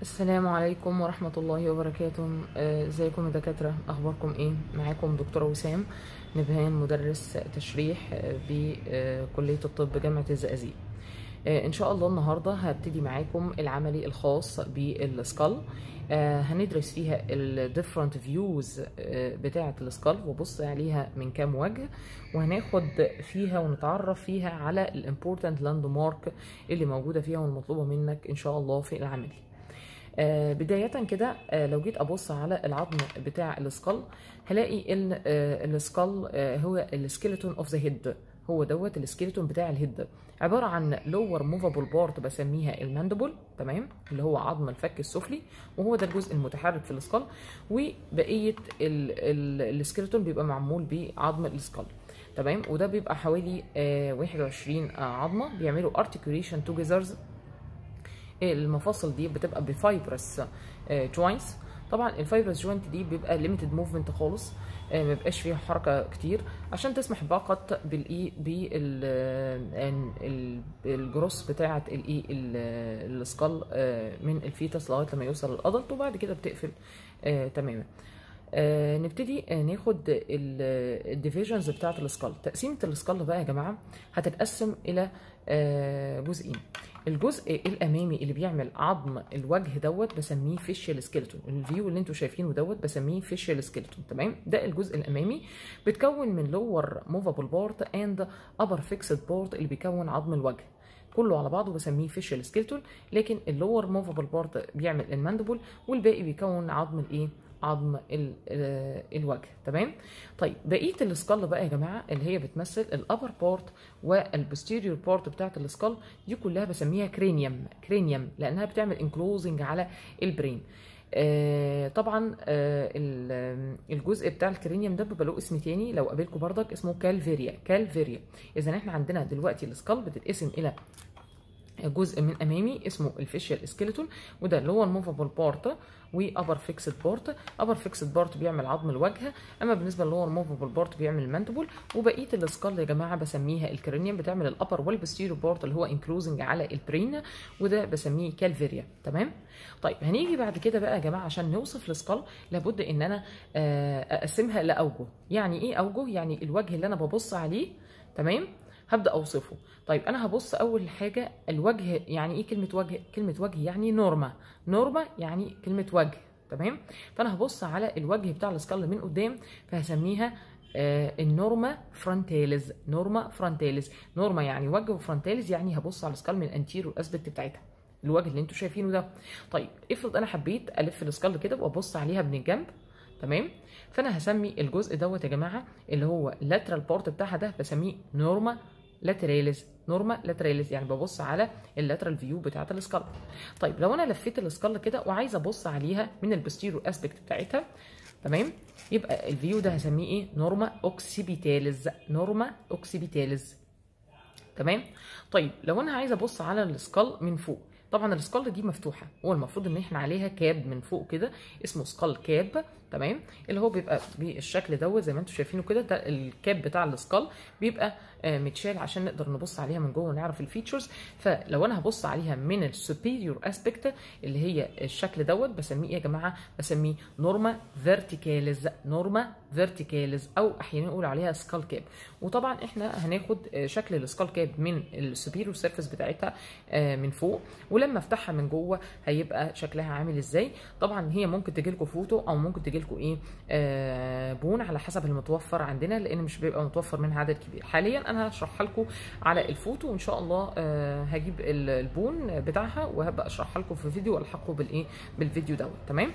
السلام عليكم ورحمة الله وبركاته آه، ازيكم يا دكاترة اخباركم ايه معاكم دكتورة وسام نبهان مدرس تشريح آه، بكلية الطب جامعة الزقازيق آه، ان شاء الله النهاردة هبتدي معاكم العملي الخاص بالسكال آه، هندرس فيها ال different views آه، بتاعة السكال وبص عليها من كام وجه وهناخد فيها ونتعرف فيها على ال important landmark اللي موجودة فيها والمطلوبة منك ان شاء الله في العملي آه، بداية كده آه، لو جيت أبص على العظم بتاع السكال هلاقي إن آه، السكال آه، هو السكيلتون اوف ذا هيد هو دوت السكيلتون بتاع الهيد عبارة عن لور موفابل بارت بسميها الماندبل تمام اللي هو عظم الفك السفلي وهو ده الجزء المتحرك في السكال وبقية السكيلتون بيبقى معمول بعظم السكال تمام وده بيبقى حوالي آه، 21 آه، عظمة بيعملوا articulation together المفاصل دي بتبقى بفايبرس جوينتس طبعا الفايبرس جوينت دي بيبقى ليميتد موفمنت خالص آه، ما بيبقاش فيها حركه كتير عشان تسمح فقط بالاي بال الجروس بتاعه الاي السكال من الفيتس لغايه لما يوصل للادلت وبعد كده بتقفل آه، تماما آه نبتدي آه ناخد الديفيجنز بتاعه السكال تقسيمه السكال بقى يا جماعه هتتقسم الى آه جزئين الجزء الامامي اللي بيعمل عظم الوجه دوت بسميه فيشيال سكيلتون الفيو اللي انتوا شايفينه دوت بسميه فيشيال سكيلتون تمام ده الجزء الامامي بيتكون من لور موفابل بارت اند ابر فيكسد بارت اللي بيكون عظم الوجه كله على بعضه بسميه فيشيال سكيلتون لكن اللور موفابل بارت بيعمل الماندبل والباقي بيكون عظم الايه عظم ال- آه، الوجه تمام طيب بقيه السكال بقى يا جماعه اللي هي بتمثل الابر بارت والبوستيريور بارت بتاعت السكال دي كلها بسميها كرينيوم كرينيوم لانها بتعمل انكلوزنج على البرين آه طبعا آه ال- الجزء بتاع الكرينيوم ده بيبقى له اسم تاني لو قابلكم بردك اسمه كالفيريا كالفيريا اذا احنا عندنا دلوقتي السكال بتتقسم الى جزء من امامي اسمه الفيشيال سكيلتون وده اللي هو الموفابل بارت وابر فيكسد بارت ابر فيكسد بارت بيعمل عظم الوجه اما بالنسبه اللي هو الموفابل بارت بيعمل المانتبل وبقيه السكال يا جماعه بسميها الكرينيوم بتعمل الابر والبستيريو بارت اللي هو انكلوزنج على البرين وده بسميه كالفيريا تمام طيب هنيجي بعد كده بقى يا جماعه عشان نوصف السكال لابد ان انا آه، اقسمها لاوجه يعني ايه اوجه يعني الوجه اللي انا ببص عليه تمام هبدا اوصفه طيب انا هبص اول حاجه الوجه يعني ايه كلمه وجه كلمه وجه يعني نورما نورما يعني كلمه وجه تمام فانا هبص على الوجه بتاع السكال من قدام فهسميها آه النورما فرونتاليز نورما فرونتاليز نورما يعني وجه وفرونتاليز يعني هبص على السكال من الانتيريور اسبكت بتاعتها الوجه اللي انتوا شايفينه ده طيب افرض انا حبيت الف السكال كده وابص عليها من الجنب تمام فانا هسمي الجزء دوت يا جماعه اللي هو اللاترال بارت بتاعها ده بسميه نورما لاتراليز نورما لاتراليز يعني ببص على اللاترال فيو بتاعه السكال طيب لو انا لفيت السكال كده وعايزه ابص عليها من البوستيريور اسبكت بتاعتها تمام يبقى الفيو ده هسميه ايه نورما اوكسيبيتاليز نورما اوكسيبيتاليز تمام طيب لو انا عايزه ابص على السكال من فوق طبعا السكال دي مفتوحه هو المفروض ان احنا عليها كاب من فوق كده اسمه سكال كاب تمام اللي هو بيبقى بالشكل دوت زي ما انتم شايفينه كده ده الكاب بتاع السكال بيبقى آه، متشال عشان نقدر نبص عليها من جوه ونعرف الفيتشرز فلو انا هبص عليها من السوبيريور اسبكت اللي هي الشكل دوت بسميه ايه يا جماعه بسميه نورما فيرتيكاليز نورما فيرتيكاليز او احيانا نقول عليها سكال كاب وطبعا احنا هناخد آه، شكل السكال كاب من السوبيريور سيرفيس بتاعتها آه، من فوق ولما افتحها من جوه هيبقى شكلها عامل ازاي طبعا هي ممكن تجي لكم فوتو او ممكن تجي لكم ايه آه بون على حسب المتوفر عندنا لان مش بيبقى متوفر منها عدد كبير حاليا انا هشرحها لكم على الفوتو وان شاء الله آه هجيب ال- البون بتاعها وهبقى اشرحها لكم في فيديو والحقه بالايه بالفيديو دوت تمام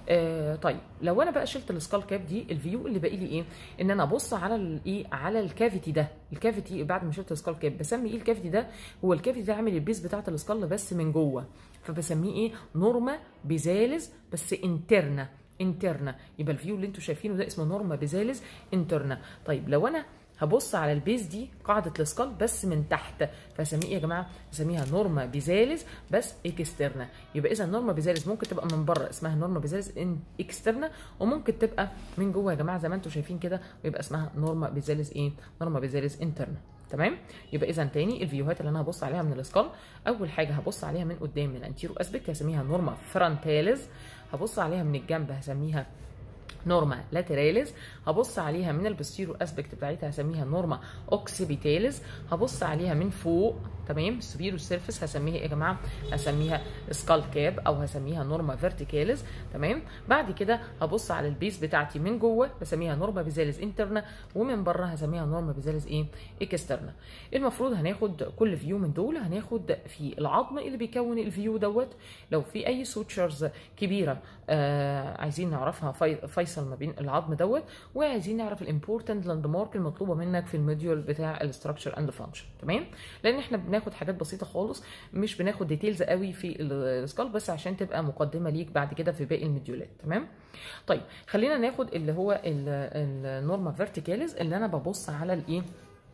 آه طيب لو انا بقى شلت السكال كاب دي الفيو اللي باقي لي ايه ان انا ابص على الايه على الكافيتي ده الكافيتي بعد ما شلت السكال كاب بسمي ايه الكافيتي ده هو الكافيتي ده عامل البيز بتاعه السكال بس من جوه فبسميه ايه نورما بيزالز بس انترنا انترنا يبقى الفيو اللي انتوا شايفينه ده اسمه نورما بيزالز انترنا طيب لو انا هبص على البيز دي قاعده السكال بس من تحت فاسميه ايه يا جماعه اسميها نورما بيزالز بس اكسترنا يبقى اذا نورما بيزالز ممكن تبقى من بره اسمها نورما بيزالز ان اكسترنا وممكن تبقى من جوه يا جماعه زي ما انتم شايفين كده ويبقى اسمها نورما بيزالز ايه نورما بيزالز انترنا تمام يبقى اذا تاني الفيوهات اللي انا هبص عليها من الاسكال اول حاجه هبص عليها من قدام من الانتيرو اسبكت هسميها نورما فرونتاليز هبص عليها من الجنب هسميها نورما لاتراليز هبص عليها من البوستيرو اسبكت بتاعتها هسميها نورما اوكسيبيتاليز هبص عليها من فوق تمام السوبيرو سيرفيس هسميها ايه يا جماعه هسميها سكال كاب او هسميها نورما فيرتيكاليز تمام بعد كده هبص على البيس بتاعتي من جوه بسميها نورما بيزاليز انترنا ومن بره هسميها نورما بيزاليز ايه اكسترنا المفروض هناخد كل فيو من دول هناخد في العظم اللي بيكون الفيو دوت لو في اي سوتشرز كبيره آه عايزين نعرفها في فيصل ما بين العظم دوت وعايزين نعرف الامبورتنت لاند مارك المطلوبه منك في الموديول بتاع الاستراكشر اند فانكشن تمام لان احنا بناخد حاجات بسيطه خالص مش بناخد ديتيلز قوي في السكال بس عشان تبقى مقدمه ليك بعد كده في باقي المديولات تمام طيب خلينا ناخد اللي هو النورما فيرتيكاليز اللي انا ببص على الايه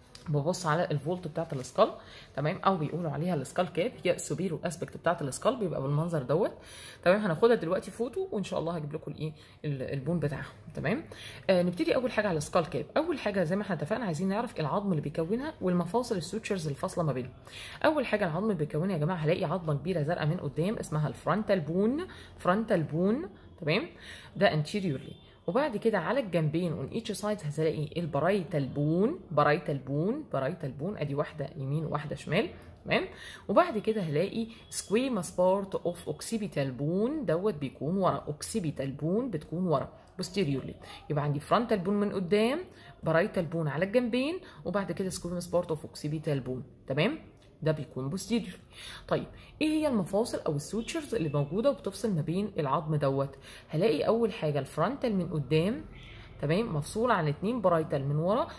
ببص على الفولت بتاعت السكال تمام او بيقولوا عليها السكال كاب هي السوبيرو اسبكت بتاعت السكال بيبقى بالمنظر دوت تمام هناخدها دلوقتي فوتو وان شاء الله هجيب لكم الايه البون بتاعها تمام آه نبتدي اول حاجه على السكال كاب اول حاجه زي ما احنا اتفقنا عايزين نعرف العظم اللي بيكونها والمفاصل السوتشرز الفاصله ما بينهم اول حاجه العظم اللي بيكونها يا جماعه هلاقي عظمه كبيره زرقاء من قدام اسمها الفرونتال بون فرونتال بون تمام ده انتيريورلي وبعد كده على الجنبين اون ايتش سايد هتلاقي البرايتال بون برايتال بون برايتال بون ادي واحده يمين وواحده شمال تمام وبعد كده هلاقي سكويماس بارت اوف اوكسيبيتال بون دوت بيكون ورا اوكسيبيتال بون بتكون ورا posteriorly يبقى عندي فرونتال بون من قدام برايتال بون على الجنبين وبعد كده سكويماس بارت اوف اوكسيبيتال بون تمام ده بيكون بوستيريور طيب ايه هي المفاصل او السوتشرز اللي موجوده وبتفصل ما بين العظم دوت هلاقي اول حاجه الفرونتال من قدام تمام مفصول عن اتنين برايتال من ورا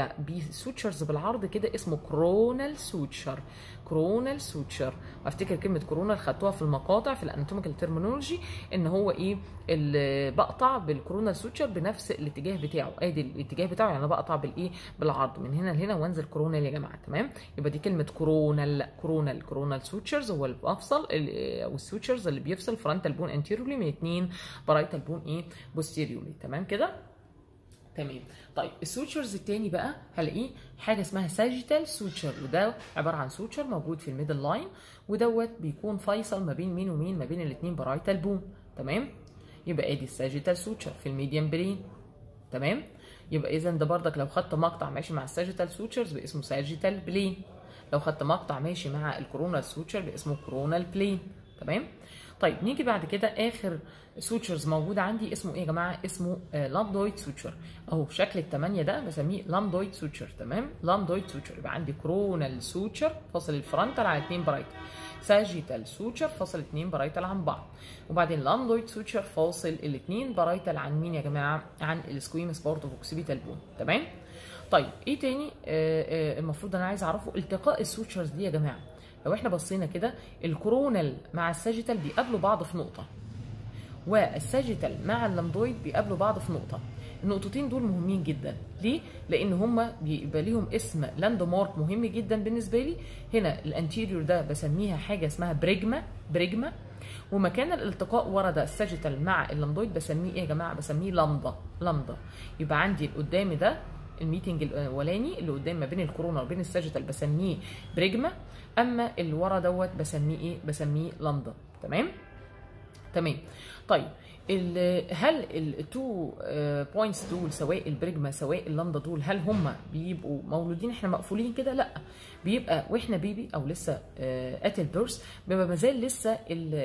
بسوتشرز بالعرض كده اسمه كرونال سوتشر كرونال سوتشر وافتكر كلمه كرونال خدتوها في المقاطع في الاناتوميكال ترمينولوجي ان هو ايه اللي بقطع بالكرونال سوتشر بنفس الاتجاه بتاعه ادي الاتجاه بتاعه يعني انا بقطع بالايه بالعرض من هنا لهنا وانزل كرونال يا جماعه تمام يبقى دي كلمه كرونال كرونال كرونال سوتشرز هو اللي بيفصل او السوتشرز اللي بيفصل فرونتال بون انتيريورلي من اتنين برايتال بون ايه بوستيريورلي تمام كده تمام طيب السوتشرز التاني بقى هلاقيه حاجه اسمها ساجيتال سوتشر وده عباره عن سوتشر موجود في الميدل لاين ودوت بيكون فيصل ما بين مين ومين ما بين الاثنين برايتال بون تمام يبقى ادي الساجيتال سوتشر في الميديان برين تمام يبقى اذا ده بردك لو خدت مقطع ماشي مع الساجيتال سوتشرز باسمه ساجيتال بلين لو خدت مقطع ماشي مع الكورونال سوتشر باسمه كورونال بلين تمام طيب نيجي بعد كده اخر سوتشرز موجود عندي اسمه ايه يا جماعه اسمه آه لامدويد سوتشر اهو شكل الثمانيه ده بسميه لامدويد سوتشر تمام لامدويد سوتشر يبقى عندي كرونال سوتشر فاصل الفرونتال على اثنين برايت ساجيتال سوتشر فاصل اثنين برايتال عن بعض وبعدين لامدويد سوتشر فاصل الاثنين برايتال عن مين يا جماعه عن السكويمس بارت اوف اوكسيبيتال بون تمام طيب ايه تاني آه آه المفروض انا عايز اعرفه التقاء السوتشرز دي يا جماعه لو احنا بصينا كده الكورونال مع الساجيتال بيقابلوا بعض في نقطه والساجيتال مع اللامدويد بيقابلوا بعض في نقطه النقطتين دول مهمين جدا ليه لان هما بيبقى ليهم اسم لاند مارك مهم جدا بالنسبه لي هنا الانتيريور ده بسميها حاجه اسمها بريجما بريجما ومكان الالتقاء ورا ده الساجيتال مع اللامدويد بسميه ايه يا جماعه بسميه لامدا لامدا يبقى عندي اللي قدامي ده الميتنج الاولاني اللي قدام ما بين الكورونا وبين الساجيتال بسميه بريجما اما اللي ورا دوت بسميه ايه بسميه لامدا تمام تمام طيب هل التو بوينتس دول سواء البريجما سواء اللامدا دول هل هم بيبقوا مولودين احنا مقفولين كده لا بيبقى واحنا بيبي او لسه ات البيرث بيبقى مازال لسه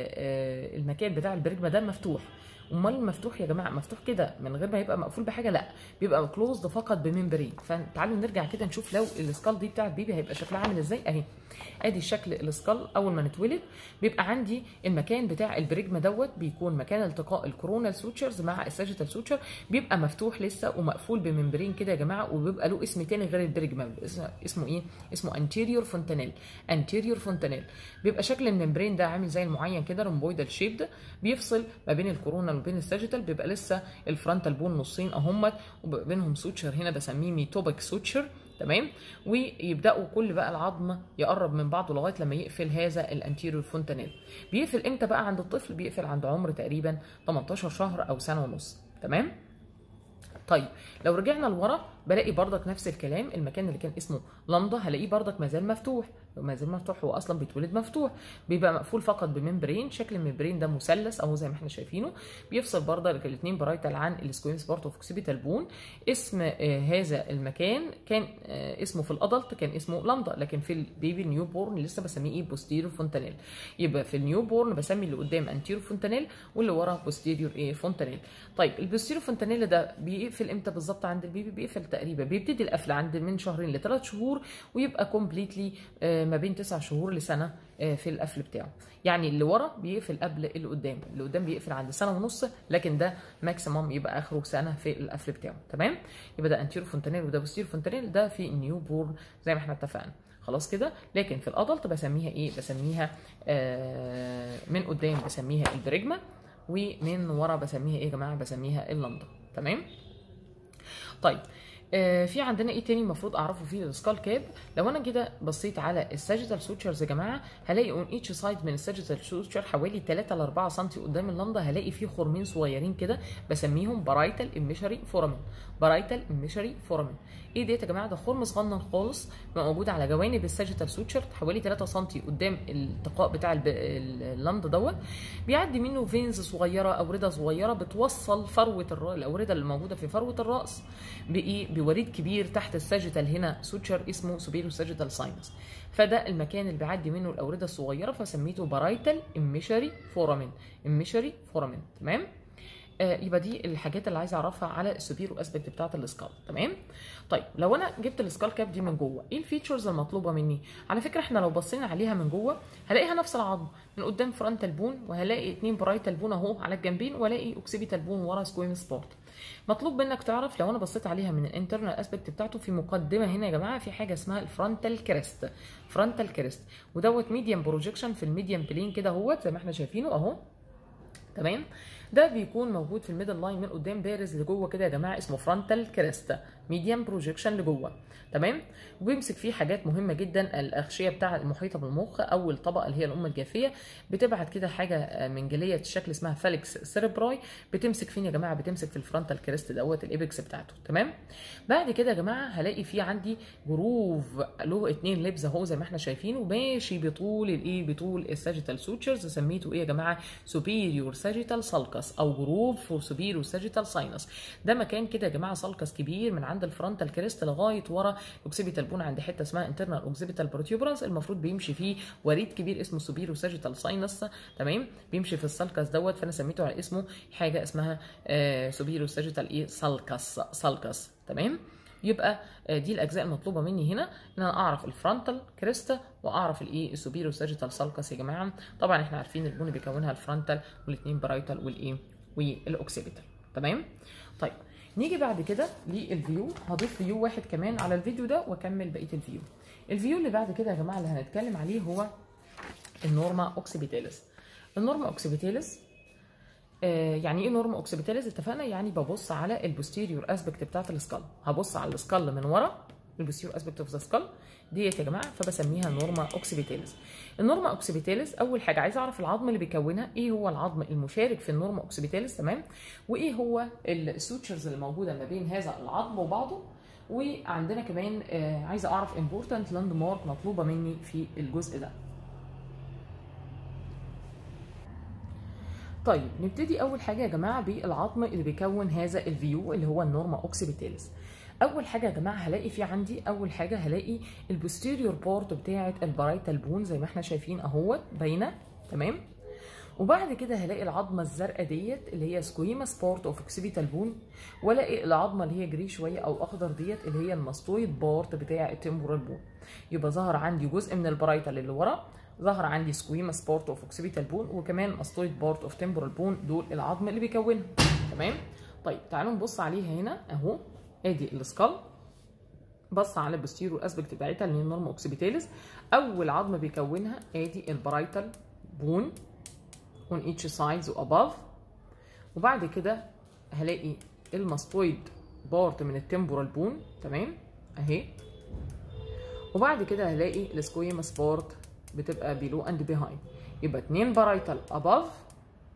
المكان بتاع البريجما ده مفتوح امال المفتوح يا جماعه مفتوح كده من غير ما يبقى مقفول بحاجه لا بيبقى كلوزد فقط بممبرين فتعالوا نرجع كده نشوف لو السكال دي بتاعت بيبي هيبقى شكلها عامل ازاي اهي ادي شكل السكال اول ما نتولد بيبقى عندي المكان بتاع البريجما دوت بيكون مكان التقاء الكورونال سوتشرز مع الساجيتال سوتشر بيبقى مفتوح لسه ومقفول بممبرين كده يا جماعه وبيبقى له اسم تاني غير البريجما اسمه ايه اسمه انتيريور فونتانيل انتيريور فونتانيل بيبقى شكل الممبرين ده عامل زي المعين كده رومبويدال شيبد بيفصل ما بين الكورونال وبين الساجيتال بيبقى لسه الفرونتال بون نصين اهمت وبينهم سوتشر هنا بسميه ميتوبك سوتشر تمام ويبداوا كل بقى العظم يقرب من بعضه لغايه لما يقفل هذا الانتيريور فونتانيل بيقفل امتى بقى عند الطفل بيقفل عند عمر تقريبا 18 شهر او سنه ونص تمام طيب لو رجعنا لورا بلاقي بردك نفس الكلام المكان اللي كان اسمه لامدا هلاقيه بردك ما زال مفتوح ما زال مفتوح هو اصلا بيتولد مفتوح بيبقى مقفول فقط بممبرين شكل الممبرين ده مثلث اهو زي ما احنا شايفينه بيفصل بردك الاثنين برايتال عن السكويمس بارت اوف اوكسيبيتال بون اسم آه هذا المكان كان آه اسمه في الادلت كان اسمه لامدا لكن في البيبي النيو بورن لسه بسميه ايه بوستيريور فونتانيل يبقى في النيو بورن بسمي اللي قدام انتيريور فونتانيل واللي ورا بوستيريور ايه فونتانيل طيب البوستيريور فونتانيل ده بيقفل امتى بالظبط عند البيبي بيقفل تقريبا بيبتدي القفل عند من شهرين لثلاث شهور ويبقى كومبليتلي آه ما بين تسع شهور لسنه في القفل بتاعه يعني اللي ورا بيقفل قبل اللي قدام اللي قدام بيقفل عند سنه ونص لكن ده ماكسيموم يبقى اخره سنه في القفل بتاعه تمام يبقى ده انتيرو فونتانيل وده بوستيرو فونتانيل ده في النيو بورن زي ما احنا اتفقنا خلاص كده لكن في الادلت بسميها ايه بسميها آه من قدام بسميها البريجما ومن ورا بسميها ايه يا جماعه بسميها اللندا تمام طيب آه في عندنا ايه تاني المفروض اعرفه في السكال كاب لو انا كده بصيت على الساجيتال سوتشرز يا جماعه هلاقي اون ايتش سايد من الساجيتال سوتشر حوالي 3 ل 4 سم قدام اللندا هلاقي فيه خرمين صغيرين كده بسميهم برايتال اميشري فورامين برايتال اميشري فورامين ايه ديت يا جماعه ده خرم صغنن خالص موجود على جوانب الساجيتال سوتشر حوالي 3 سم قدام الالتقاء بتاع اللندا دوت بيعدي منه فينز صغيره اورده صغيره بتوصل فروه الراس الاورده اللي موجوده في فروه الراس بايه بوريد كبير تحت الساجيتال هنا سوتشر اسمه سوبيريو ساجيتال ساينس فده المكان اللي بيعدي منه الاورده الصغيره فسميته برايتال اميشري فورامين اميشري فورامين تمام آه يبقى دي الحاجات اللي عايزه اعرفها على السوبيرو اسبكت بتاعه السكال تمام طيب لو انا جبت السكال كاب دي من جوه ايه الفيتشرز المطلوبه مني على فكره احنا لو بصينا عليها من جوه هلاقيها نفس العظم من قدام فرونتال بون وهلاقي اتنين برايتال بون اهو على الجنبين والاقي اوكسيبيتال بون ورا سكويمس بارت مطلوب منك تعرف لو انا بصيت عليها من الانترنال اسبكت بتاعته في مقدمه هنا يا جماعه في حاجه اسمها الفرونتال كريست فرونتال كريست ودوت ميديم بروجيكشن في الميديم بلين كده اهوت زي ما احنا شايفينه اهو تمام ده بيكون موجود في الميدل لاين من قدام بارز لجوه كده يا جماعه اسمه فرونتال كريست ميديم بروجيكشن لجوه تمام وبيمسك فيه حاجات مهمه جدا الاغشيه بتاع المحيطه بالمخ او الطبقه اللي هي الام الجافيه بتبعت كده حاجه منجليه الشكل اسمها فالكس سيربراي بتمسك فين يا جماعه بتمسك في الفرونتال كريست دوت الايبكس بتاعته تمام بعد كده يا جماعه هلاقي فيه عندي جروف له اتنين لبس اهو زي ما احنا شايفين وماشي بطول الايه بطول الساجيتال سوتشرز سميته ايه يا جماعه سوبيريور ساجيتال سالكس او جروف فور سوبيريور ساجيتال ساينس ده مكان كده يا جماعه سالكس كبير من عند الفرونتال كريست لغايه ورا اوكسيبيتال بون عند حته اسمها انترنال اوكسيبيتال بروتيوبرانس المفروض بيمشي فيه وريد كبير اسمه سوبيرو ساجيتال ساينس تمام بيمشي في السالكس دوت فانا سميته على اسمه حاجه اسمها آه سوبيرو ساجيتال ايه سالكس سالكس تمام يبقى دي الاجزاء المطلوبه مني هنا ان انا اعرف الفرونتال كريستا واعرف الايه السوبيرو ساجيتال سالكس يا جماعه طبعا احنا عارفين البون بيكونها الفرونتال والاثنين برايتال والايه والاوكسيبيتال تمام طيب نيجي بعد كده للفيو هضيف فيو واحد كمان على الفيديو ده واكمل بقيه الفيو الفيو اللي بعد كده يا جماعه اللي هنتكلم عليه هو النورما اوكسيبيتاليس النورما اوكسيبيتاليس آه يعني ايه نورما اوكسيبيتاليس اتفقنا يعني ببص على البوستيريور اسبكت بتاعت السكال هبص على السكال من ورا البوستيريور اسبكت اوف ذا سكال ديت يا جماعه فبسميها نورما اوكسيبيتاليس النورما اوكسيبيتاليس اول حاجه عايزه اعرف العظم اللي بيكونها ايه هو العظم المشارك في النورما اوكسيبيتاليس تمام وايه هو السوتشرز اللي موجوده ما بين هذا العظم وبعضه وعندنا كمان آه عايزه اعرف امبورتنت لاند مارك مطلوبه مني في الجزء ده طيب نبتدي اول حاجه يا جماعه بالعظم اللي بيكون هذا الفيو اللي هو النورما اوكسيبيتاليس اول حاجه يا جماعه هلاقي في عندي اول حاجه هلاقي البوستيريور بورت بتاعه البرايتال بون زي ما احنا شايفين اهوت باينه تمام وبعد كده هلاقي العظمه الزرقاء ديت اللي هي سكويماس بارت اوف اوكسيبيتال بون والاقي العظمه اللي هي جري شويه او اخضر ديت اللي هي الماستويد بارت بتاع التمبورال بون يبقى ظهر عندي جزء من البرايتال اللي ورا ظهر عندي سكويماس بارت اوف اوكسيبيتال بون وكمان ماستويد بارت اوف تمبورال بون دول العظم اللي بيكونها تمام طيب تعالوا نبص عليها هنا اهو ادي السكال بص على البوستيرو اسبكت بتاعتها اللي هي النورما اوكسيبيتاليس اول عظم بيكونها ادي البرايتال بون on each sides واباف وبعد كده هلاقي الماستويد بارت من التمبورال بون تمام اهي وبعد كده هلاقي السكويماس بارت بتبقى below and behind يبقى اتنين بارايتال above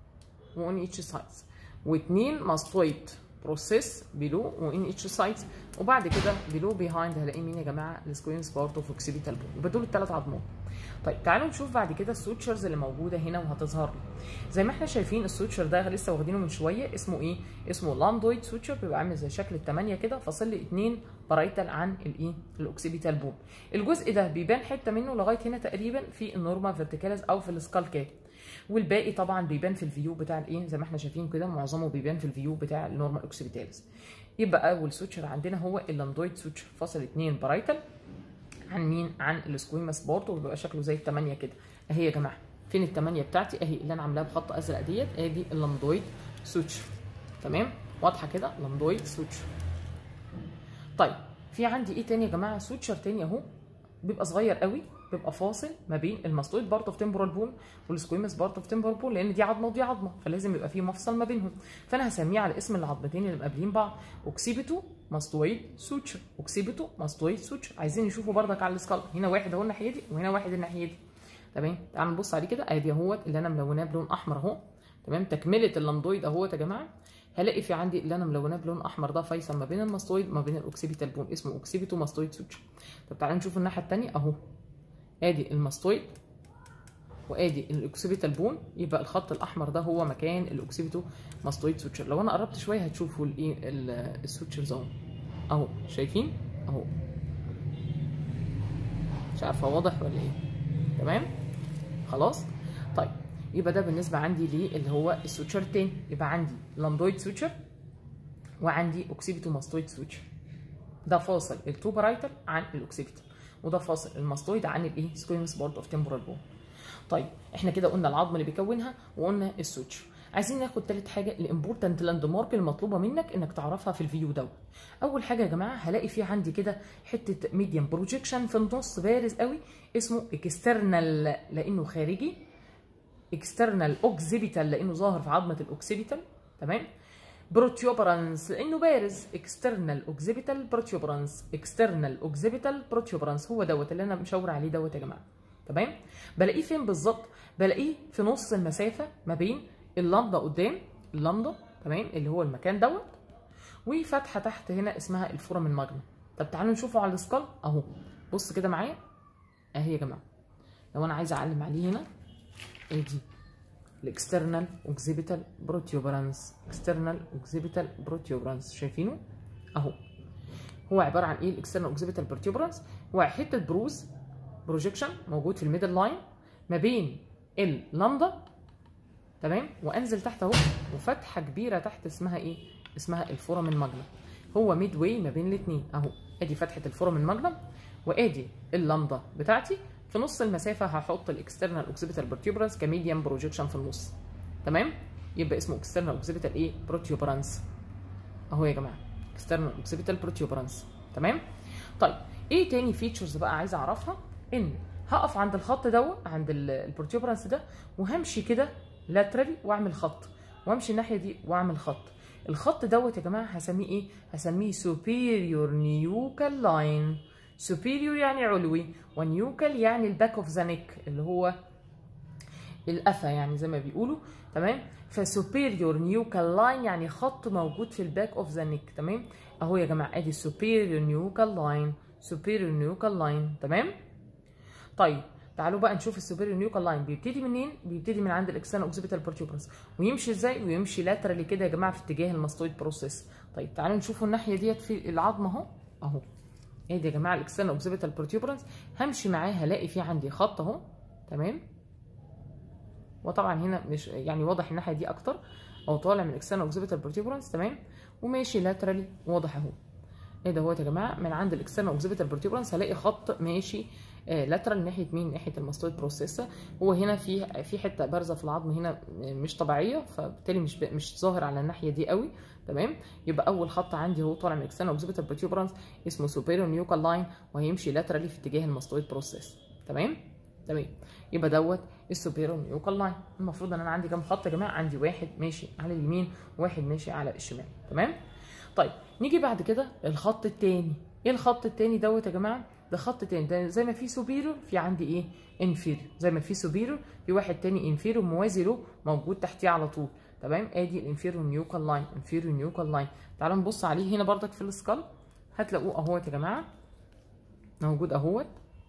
و on each sides واتنين mastoid process below و in each sides وبعد كده بيلو بيهايند هلاقي مين يا جماعه السكوينس بارت اوف اوكسيبيتال بون يبقى دول الثلاث عظمات طيب تعالوا نشوف بعد كده السوتشرز اللي موجوده هنا وهتظهر لي زي ما احنا شايفين السوتشر ده لسه واخدينه من شويه اسمه ايه اسمه لاندويد سوتشر بيبقى عامل زي شكل الثمانيه كده فاصل لي اتنين بارايتال عن الايه الاوكسيبيتال بون الجزء ده بيبان حته منه لغايه هنا تقريبا في النورما فيرتيكاليز او في السكال كات والباقي طبعا بيبان في الفيو بتاع الايه زي ما احنا شايفين كده معظمه بيبان في الفيو بتاع النورمال اوكسيبيتاليز يبقى اول سوتشر عندنا هو اللاندويد سوتشر فاصل اتنين بارايتال عن مين عن السكويماس بورتو وبيبقى شكله زي الثمانيه كده اهي يا جماعه فين الثمانيه بتاعتي اهي اللي انا عاملاها بخط ازرق ديت ادي اللامدويد سوتشر تمام واضحه كده لامدويد سوتشر طيب في عندي ايه تاني يا جماعه سوتشر تاني اهو بيبقى صغير قوي بيبقى فاصل ما بين الماستويد بارت اوف تمبورال بون والسكويمس بارت اوف تمبورال بون لان دي عظمه ودي عظمه فلازم يبقى في مفصل ما بينهم فانا هسميه على اسم العظمتين اللي مقابلين بعض اوكسيبيتو ماستويد سوتشر اوكسيبيتو ماستويد سوتشر عايزين نشوفه بردك على السكال هنا واحد اهو الناحيه دي وهنا واحد الناحيه دي تمام تعالوا نبص عليه كده ادي اهوت اللي انا ملوناه بلون احمر اهو تمام تكمله اللامدويد اهوت يا جماعه هلاقي في عندي اللي انا ملوناه بلون احمر ده فيصل ما بين الماستويد ما بين الاوكسيبيتال بون اسمه اوكسيبيتو ماستويد سوتشر طب تعالوا نشوف الناحيه الثانيه اهو ادي الماستويد وادي الاوكسيبيتال بون يبقى الخط الاحمر ده هو مكان الاوكسيبيتو ماستويد سوتشر لو انا قربت شويه هتشوفوا الايه السوتشرز اهو اهو شايفين اهو مش عارفه واضح ولا ايه تمام خلاص طيب يبقى ده بالنسبه عندي ليه اللي هو السوتشر التاني يبقى عندي لاندويد سوتشر وعندي اوكسيبيتو ماستويد سوتشر ده فاصل التو برايتال عن الاوكسيبيتال وده فاصل الماستويد عن الايه سكويمس بورد اوف تمبورال بون طيب احنا كده قلنا العظم اللي بيكونها وقلنا السوتشر عايزين ناخد تالت حاجه الامبورتنت لاند مارك المطلوبه منك انك تعرفها في الفيديو دوت اول حاجه يا جماعه هلاقي في عندي كده حته ميديم بروجيكشن في النص بارز قوي اسمه اكسترنال لانه خارجي اكسترنال اوكسيبيتال لانه ظاهر في عظمه الاوكسيبيتال تمام بروتيوبرانس لانه بارز اكسترنال اوكسيبيتال بروتيوبرانس اكسترنال اوكسيبيتال بروتيوبرانس هو دوت اللي انا مشاور عليه دوت يا جماعه تمام بلاقيه فين بالظبط بلاقيه في نص المسافه ما بين اللمضه قدام اللمضه تمام اللي هو المكان دوت وفتحه تحت هنا اسمها الفورم الماجنا طب تعالوا نشوفه على السكال اهو بص كده معايا اهي يا جماعه لو انا عايزه اعلم عليه هنا ادي الاكسترنال اوكسيبيتال بروتيوبرانس اكسترنال اوكسيبيتال بروتيوبرانس شايفينه اهو هو عباره عن ايه الاكسترنال اوكسيبيتال بروتيوبرانس هو حته بروز بروجيكشن موجود في الميدل لاين ما بين اللمضه تمام وانزل تحت اهو وفتحه كبيره تحت اسمها ايه اسمها الفورم الماجنا هو ميد واي ما بين الاثنين اهو ادي فتحه الفورم الماجنا وادي اللمضه بتاعتي في نص المسافه هحط الاكسترنال اوكسيبيتال بروتيوبرانس كميديم بروجيكشن في النص تمام يبقى اسمه اكسترنال اوكسيبيتال ايه بروتيوبرانس اهو يا جماعه اكسترنال اوكسيبيتال بروتيوبرانس تمام طيب ايه تاني فيتشرز بقى عايزه اعرفها ان هقف عند الخط دوت عند البروتيوبرانس ده وهمشي كده لاترالي واعمل خط وامشي الناحيه دي واعمل خط الخط دوت يا جماعه هسميه ايه هسميه superior nuchal line superior يعني علوي ونيوكال يعني الباك اوف ذا نيك اللي هو القفا يعني زي ما بيقولوا تمام فسوبيريور نيوكال لاين يعني خط موجود في الباك اوف ذا نيك تمام اهو يا جماعه ادي superior نيوكال لاين superior نيوكال لاين تمام طيب تعالوا بقى نشوف السوبيريور نيوكال لاين بيبتدي منين بيبتدي من عند الاكسترنال اوكسيبيتال بروتيوبرانس ويمشي ازاي ويمشي لاترالي كده يا جماعه في اتجاه الماستويد بروسيس طيب تعالوا نشوفوا الناحيه ديت في العظمه اهو اهو ادي يا جماعه الاكسترنال اوكسيبيتال بروتيوبرانس همشي معاه هلاقي في عندي خط اهو تمام وطبعا هنا مش يعني واضح الناحيه دي اكتر او طالع من الاكسترنال اوكسيبيتال بروتيوبرانس تمام وماشي لاترالي واضح اهو ايه ده يا جماعه من عند الاكسترنال اوكسيبيتال بروتيوبرانس هلاقي خط ماشي آه لاترال ناحيه مين ناحيه الماستويد بروسيس هو هنا في في حته بارزه في العظم هنا مش طبيعيه فبالتالي مش مش ظاهر على الناحيه دي قوي تمام يبقى اول خط عندي هو طالع من الاكسترنال اوكسيبيتال بروتيوبرانس اسمه سوبيريور نيوكال لاين وهيمشي لاترالي في اتجاه الماستويد بروسيس تمام تمام يبقى دوت السوبيريور نيوكال لاين المفروض ان انا عندي كام خط يا جماعه عندي واحد ماشي على اليمين وواحد ماشي على الشمال تمام طيب نيجي بعد كده الخط التاني ايه الخط التاني دوت يا جماعه ده خط تاني ده زي ما في سوبيريور في عندي ايه انفيريور زي ما في سوبيريور في واحد تاني انفيريور موازي له موجود تحتيه على طول تمام ادي الانفيريور نيوكال لاين انفيريور نيوكال لاين تعالوا نبص عليه هنا بردك في السكال هتلاقوه اهوت يا جماعه موجود اهوت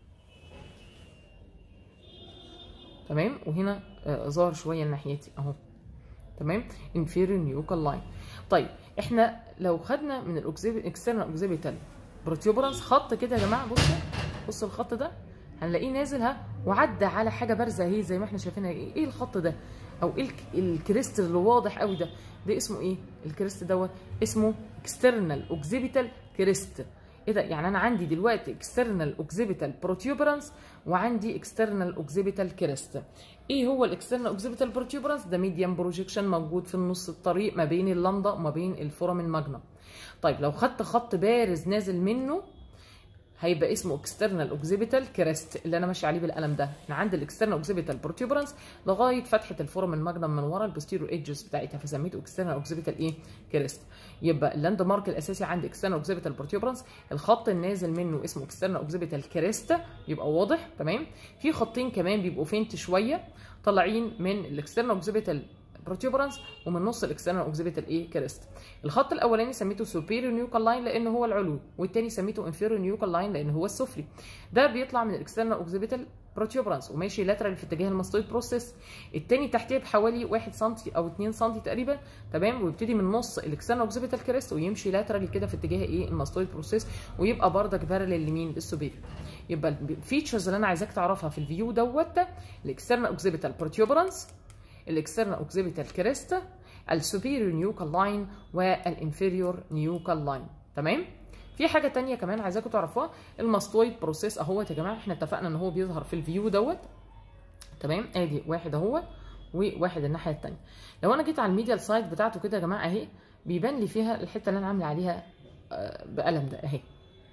تمام وهنا آه ظهر شويه الناحيتي اهو تمام inferior nuchal line طيب احنا لو خدنا من الاكسترنال اوكسيبيتال بروتيوبرانس خط كده يا جماعه بصوا بصوا الخط ده هنلاقيه نازل ها وعدى على حاجه بارزه اهي زي ما احنا شايفينها ايه ايه الخط ده او ايه الكريست اللي واضح قوي ده ده اسمه ايه الكريست دوت اسمه اكسترنال اوكسيبيتال كريست ايه ده يعني انا عندي دلوقتي اكسترنال اوكسيبيتال بروتيوبرانس وعندي اكسترنال اوكسيبيتال كريست ايه هو الاكسترنال اوكسيبيتال بروتيوبرانس ده ميديم بروجيكشن موجود في النص الطريق ما بين اللامدا وما بين الفورامين ماجنا طيب لو خدت خط بارز نازل منه هيبقى اسمه اكسترنال اوكسيبيتال كريست اللي انا ماشي عليه بالقلم ده انا عندي الاكسترنال اوكسيبيتال بروتيوبرانس لغايه فتحه الفورامين ماجنم من ورا البوستيريور ايدجز بتاعتها فسميته اكسترنال اوكسيبيتال ايه كريست يبقى اللاند مارك الاساسي عندي اكسترنال اوكسيبيتال بروتيوبرانس الخط النازل منه اسمه اكسترنال اوكسيبيتال كريست يبقى واضح تمام في خطين كمان بيبقوا فينت شويه طالعين من الاكسترنال اوكسيبيتال بروتيوبرانس ومن نص الاكسترنال اوكسيبيتال ايه كريست الخط الاولاني سميته سوبيريور نيوكال لاين لان هو العلوي والتاني سميته انفيريور نيوكال لاين لان هو السفلي ده بيطلع من الاكسترنال اوكسيبيتال بروتيوبرانس وماشي لاترال في اتجاه الماستويد بروسيس التاني تحتيه بحوالي 1 سم او 2 سم تقريبا تمام ويبتدي من نص الاكسترنال اوكسيبيتال كريست ويمشي لاترال كده في اتجاه ايه الماستويد بروسيس ويبقى بردك بارلل لمين للسوبيريور يبقى الفيتشرز اللي انا عايزاك تعرفها في الفيو دوت الاكسترنال اوكسيبيتال بروتيوبرانس الاكسترنال اوكسيبيتال كريست السوبيريور نيوكال لاين والانفيريور نيوكال لاين تمام في حاجه تانية كمان عايزاكم تعرفوها الماستويد بروسيس اهوت يا جماعه احنا اتفقنا ان هو بيظهر في الفيو دوت تمام ادي واحد اهو وواحد الناحيه الثانيه لو انا جيت على الميديال سايد بتاعته كده يا جماعه اهي بيبان لي فيها الحته اللي انا عامله عليها بقلم ده اهي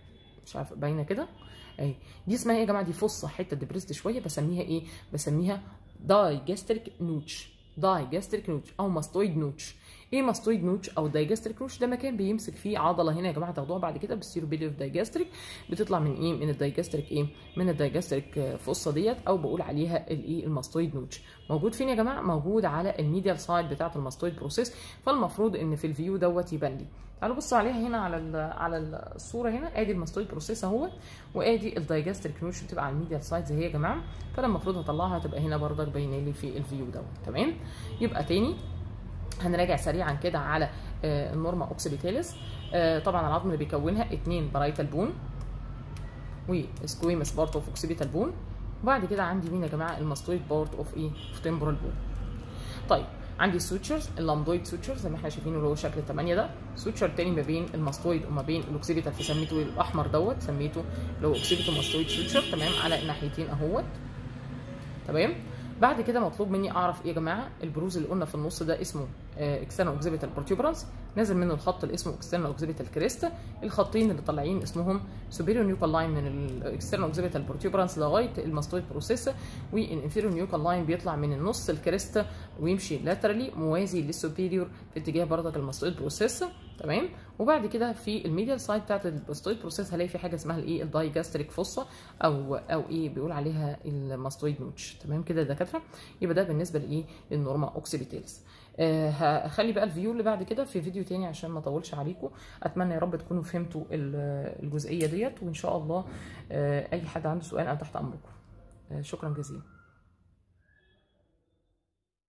مش عارفه باينه كده اهي دي اسمها ايه يا جماعه دي فصه حته ديبريست شويه بسميها ايه بسميها دايجستريك نوتش دايجستريك نوتش او ماستويد نوتش ايه ماستويد نوتش او دايجستريك نوتش ده مكان بيمسك فيه عضله هنا يا جماعه تاخدوها بعد كده بالسيرو بيلي اوف دايجستريك بتطلع من ايه من الدايجستريك ايه من الدايجستريك فصه ديت او بقول عليها الايه الماستويد نوتش موجود فين يا جماعه موجود على الميديال سايد بتاعه الماستويد بروسيس فالمفروض ان في الفيو دوت يبان لي تعالوا بصوا عليها هنا على على الصوره هنا ادي الماستويد بروسيس اهو وادي الدايجستريك نوتش بتبقى على الميديال سايد زي هي يا جماعه فانا المفروض هطلعها تبقى هنا بردك باينه لي في الفيو دوت تمام يبقى تاني هنراجع سريعا كده على آه النورما اوكسيبيتاليس آه طبعا العظم اللي بيكونها اتنين برايتال بون وسكويمس بارت اوف اوكسيبيتال بون وبعد كده عندي مين يا جماعه الماستويد بارت اوف ايه اوف تمبرال بون طيب عندي السوتشرز اللامدويد سوتشر زي ما احنا شايفينه اللي هو شكل الثمانيه ده سوتشر تاني ما بين الماستويد وما بين الاوكسيبيتال فسميته الاحمر دوت سميته اللي هو اوكسيبيتال ماستويد سوتشر تمام على الناحيتين اهوت تمام بعد كده مطلوب مني اعرف ايه يا جماعه البروز اللي قلنا في النص ده اسمه اكسترنال اوكسيبيتال بروتيوبرانس نازل منه الخط اللي اسمه اكسترنال اوكسيبيتال كريست الخطين اللي طالعين اسمهم سوبيريور نيوكال لاين من الاكسترنال اوكسيبيتال بروتيوبرانس لغايه الماستويد بروسيس والانفيريور نيوكال لاين بيطلع من النص الكريست ويمشي لاترالي موازي للسوبيريور في اتجاه بردك الماستويد بروسيس تمام وبعد كده في الميديال سايد بتاعت الماستويد بروسيس هلاقي في حاجه اسمها الايه الدايجاستريك فوسا او او ايه بيقول عليها الماستويد نوتش تمام كده يا دكاتره يبقى ده بالنسبه لايه للنورما اوكسيبيتاليس آه هخلي بقى الفيو اللي بعد كده في فيديو تاني عشان ما اطولش عليكم اتمنى يا رب تكونوا فهمتوا الجزئيه ديت وان شاء الله آه اي حد عنده سؤال انا تحت امركم آه شكرا جزيلا